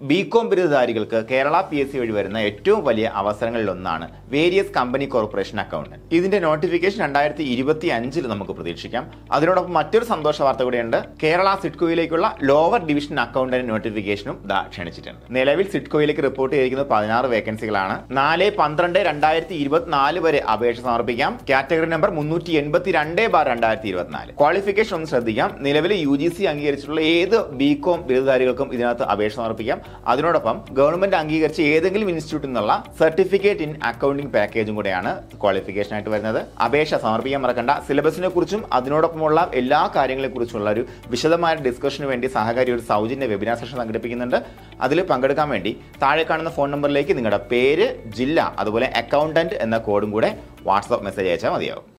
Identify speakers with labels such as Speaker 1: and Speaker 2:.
Speaker 1: BCom ബിരുദധാരികൾക്ക് Kerala P S C വഴി വരുന്ന ഏറ്റവും വലിയ അവസരങ്ങളിലൊന്നാണ് വേരിയസ് കമ്പനി കോർപ്പറേഷൻ അക്കൗണ്ട് ഇതിന്റെ നോട്ടിഫിക്കേഷൻ രണ്ടായിരത്തി ഇരുപത്തി അഞ്ചിൽ നമുക്ക് പ്രതീക്ഷിക്കാം അതിനോടൊപ്പം മറ്റൊരു സന്തോഷ വാർത്ത കൂടിയുണ്ട് കേരള സിഡ്കോയിലേക്കുള്ള ലോവർ ഡിവിഷൻ അക്കൗണ്ടന്റ് നോട്ടിഫിക്കേഷനും ദാ ക്ഷണിച്ചിട്ടുണ്ട് നിലവിൽ സിഡ്കോയിലേക്ക് റിപ്പോർട്ട് ചെയ്തിരിക്കുന്നത് പതിനാറ് വേക്കൻസികളാണ് നാല് പന്ത്രണ്ട് രണ്ടായിരത്തി ഇരുപത്തിനാല് വരെ അപേക്ഷ സമർപ്പിക്കാം കാറ്റഗറി നമ്പർ മുന്നൂറ്റി എൺപത്തി രണ്ട് ബാർ രണ്ടായിരത്തി ഇരുപത്തിനാല് ക്വാളിഫിക്കേഷൻ ഒന്ന് ശ്രദ്ധിക്കാം നിലവിൽ യു ജി സി അംഗീകരിച്ചിട്ടുള്ള ഏത് ബികോം ബിരുദധാരികൾക്കും ഇതിനകത്ത് അപേക്ഷ സമർപ്പിക്കാം അതിനോടൊപ്പം ഗവൺമെന്റ് അംഗീകരിച്ച ഏതെങ്കിലും ഇൻസ്റ്റിറ്റ്യൂട്ടിൽ നിന്നുള്ള സർട്ടിഫിക്കറ്റ് ഇൻ അക്കൗണ്ടിംഗ് പാക്കേജും കൂടെയാണ് ക്വാളിഫിക്കേഷൻ ആയിട്ട് വരുന്നത് അപേക്ഷ സമർപ്പിക്കാൻ മറക്കണ്ട സിലബസിനെ കുറിച്ചും അതിനോടൊപ്പമുള്ള എല്ലാ കാര്യങ്ങളെ കുറിച്ചുള്ള ഒരു വിശദമായ ഡിസ്കഷന് വേണ്ടി സഹകാരി ഒരു സൗജന്യ വെബിനാർ സെഷൻ സംഘടിപ്പിക്കുന്നുണ്ട് അതിൽ പങ്കെടുക്കാൻ വേണ്ടി താഴെ കാണുന്ന ഫോൺ നമ്പറിലേക്ക് നിങ്ങളുടെ പേര് ജില്ല അതുപോലെ അക്കൗണ്ടന്റ് എന്ന കോഡും കൂടെ വാട്സാപ്പ് മെസ്സേജ് അയച്ചാൽ മതിയാവും